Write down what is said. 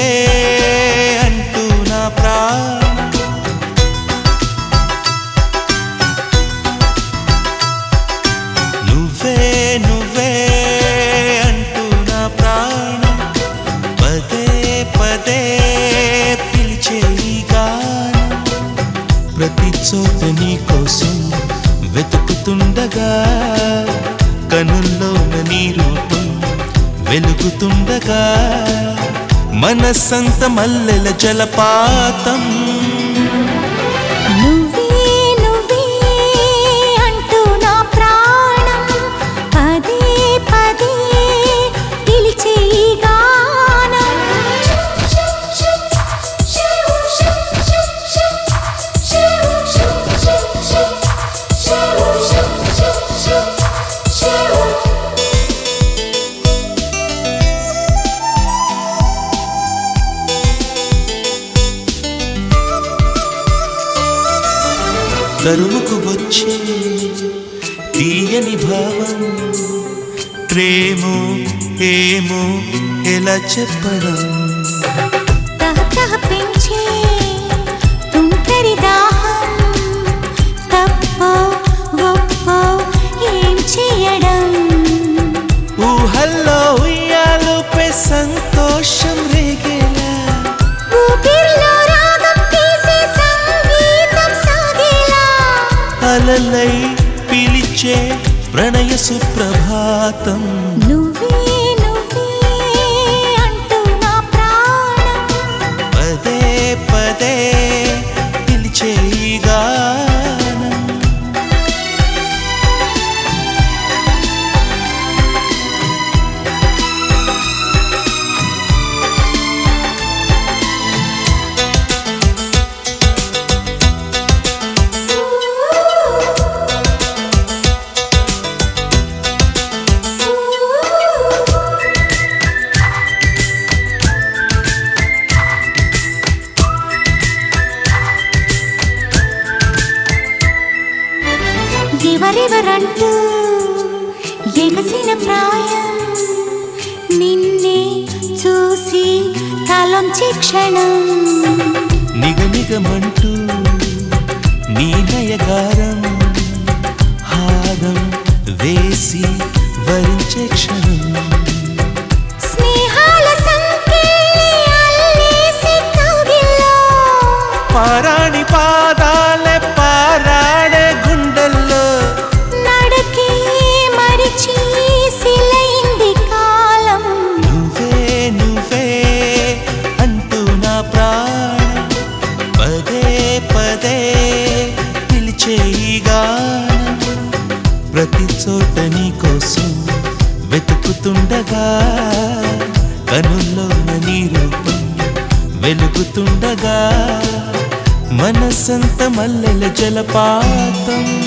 నువ్వే అంటూ నా ప్రాణం నువ్వే నువ్వే అంటూ నా ప్రాణం పదే పదే పిలిచే ఈ గానం ప్రతి చోట నీ కోసం వెతుకుతుండగా కనుల్లోన నీ రూపం వెలుగుతుండగా మనసంత మల్లెల జలపాతం నువ్వే నువ్వే అంటూ నా ప్రాణం పదే పదే పిలిచే ఈ గానం తరువుకు వచ్చే తీయని భావం ప్రేమో ఏమో ఎలా చెప్పడం తహతహ పెంచే తుంటరి దాహం తప్పో ఒప్పో ఏం చేయడం ఊహల్లో ఉయ్యాలుపై సంతోషం రేగేలా ఊపిరిలో రాగం తీసే సంగీతం సాగేలా అలలై పిలిచే ప్రణయ సుప్రభాతం నువ్వే నువ్వే అంటూ నా ప్రాణం పదే పదే పిలిచే ఈ గానం ఎవరెవరంటూ ఎగసిన ప్రాయం నిన్నే చూసి తలంచి క్షణం నిగనిగమంటూ నీ నయగారం హారం వేసి వరించే క్షణం స్నేహాల సంకెళ్ళి అల్లేసి కౌగిల్లో పారాణి పాదాలే పారాడే గుండెల్లో నడకే మరిచి సిలైంది కాలం నువ్వే నువ్వే అంటూ నా ప్రాణం పదే పదే పిలిచే ఈ గానం ప్రతి చోట నీ కోసం వెతుకుతుండగా కనుల్లోన నీ రూపం వెలుగుతుండగా మనసంత మల్లెల జలపాతం